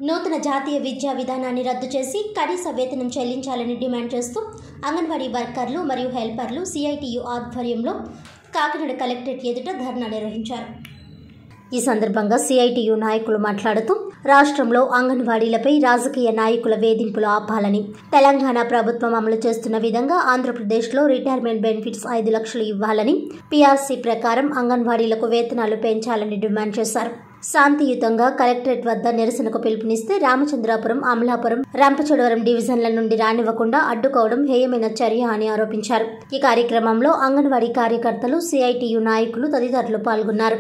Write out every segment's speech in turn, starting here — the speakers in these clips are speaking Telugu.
నూతన జాతీయ విద్యా విధానాన్ని రద్దు చేసి కనీస వేతనం చెల్లించాలని డిమాండ్ చేస్తూ అంగన్వాడీ వర్కర్లు మరియు హెల్పర్లు సిఐటియు ఆధ్వర్యంలో కాకినాడ కలెక్టరేట్ ఎదుట ధర్నా నిర్వహించారు ఈ సందర్భంగా సిఐటియు నాయకులు మాట్లాడుతూ రాష్ట్రంలో అంగన్వాడీలపై రాజకీయ నాయకుల వేధింపులు ఆపాలని తెలంగాణ ప్రభుత్వం అమలు చేస్తున్న విధంగా ఆంధ్రప్రదేశ్లో రిటైర్మెంట్ బెనిఫిట్స్ ఐదు లక్షలు ఇవ్వాలని పీఆర్సీ ప్రకారం అంగన్వాడీలకు వేతనాలు పెంచాలని డిమాండ్ చేశారు శాంతియుతంగా కలెక్టరేట్ వద్ద నిరసనకు పిలుపునిస్తే రామచంద్రాపురం అమలాపురం రంపచోడవరం డివిజన్ల నుండి రానివ్వకుండా అడ్డుకోవడం హేయమైన చర్య అని ఆరోపించారు ఈ కార్యక్రమంలో అంగన్వాడీ కార్యకర్తలు సిఐటియు నాయకులు తదితరులు పాల్గొన్నారు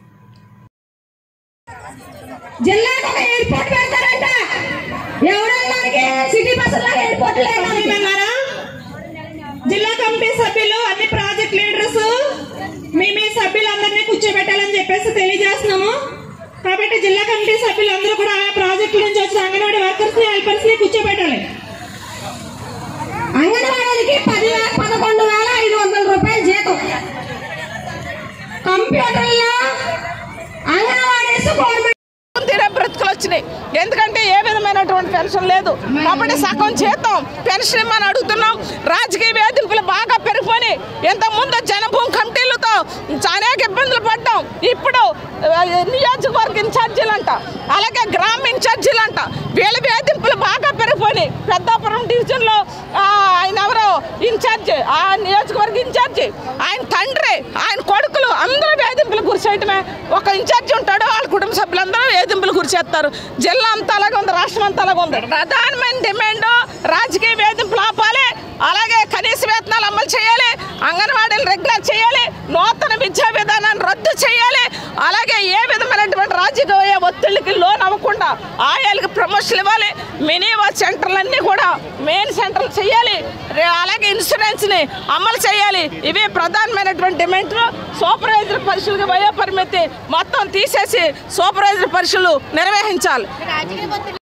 జిల్లాకు ఒక ఎయిర్పోర్ట్ పెడతారంట ఎవరెళ్ళడానికి సిటీ బస్సులో ఎయిర్పోర్ట్ లేదనుకున్నారా జిల్లా కమిటీ సభ్యులు అన్ని ప్రాజెక్ట్ లీడర్స్ మీ మీ సభ్యులందరినీ కూర్చోబెట్టాలని చెప్పేసి తెలియజేస్తున్నాము కాబట్టి జిల్లా కమిటీ సభ్యులందరూ కూడా ఆయా ప్రాజెక్టుల నుంచి వచ్చిన అంగన్వాడీ వర్కర్స్ ని హెల్పర్స్ ని కూర్చోబెట్టాలి అంగన్వాడీలకి పది వే- పదకొండు వేల ఐదు వందల రూపాయలు జీతం కంప్యూటర్లో అంగన్వాడీస్ గవర్నమెంట్ తీరే బ్రతుకులు వచ్చినాయి ఎందుకంటే ఏ విధమైనటువంటి పెన్షన్ లేదు కాబట్టి సగం చేద్దాం పెన్షన్ ఇమ్మని అడుగుతున్నాం రాజకీయ వేధింపులు బాగా పెరిగిపోయి ఇంత ముందు జనభూమి కమిటీలతో అనేక ఇబ్బందులు పడ్డాం ఇప్పుడు ఆ, నియోజకవర్గ ఇన్ఛార్జీలు అంట అలాగే గ్రామ ఇన్ఛార్జీలు అంట వీళ్ళ వేధింపులు బాగా పెరిగిపోయినాయి పెద్దాపురం డివిజన్లో ఆ, ఆయన ఎవరో ఇన్ఛార్జ్ ఆ నియోజకవర్గ ఇన్ఛార్జి ఆయన తండ్రి ఆయన కొడుకులు అందరూ వేధింపులు గురిచేయటమే ఒక ఇన్ఛార్జి ఉంటాడు వాళ్ళ కుటుంబ సభ్యులందరూ వేధింపులు గురిచేస్తారు జిల్లా అంతా అలాగే ఉంది రాష్ట్రం అంతా అలాగే ఉంది ప్రధానమైన డిమాండ్ రాజకీయ వేధింపులు ఆపాలి అలాగే కనీస వేతనాలు అమలు చేయాలి అంగన్వాడీలు రెగ్యులర్ చేయాలి నూతన విద్యా విధానాన్ని రద్దు చేయాలి అలాగే ఏ విధమైనటువంటి రాజకీయ ఒత్తిళ్ళకి లోన్ అవ్వకుండా ఆయాలకి ప్రమోషన్లు ఇవ్వాలి మినివా సెంటర్లన్నీ కూడా మెయిన్ సెంటర్లు చేయాలి రే- అలాగే ఇన్సూరెన్స్ని అమలు చేయాలి ఇవే ప్రధానమైనటువంటి డిమాండ్లు సూపర్వైజర్ పరీక్షలకు వయో పరిమితి మొత్తం తీసేసి సూపర్వైజర్ పరీక్షలు నిర్వహించాలి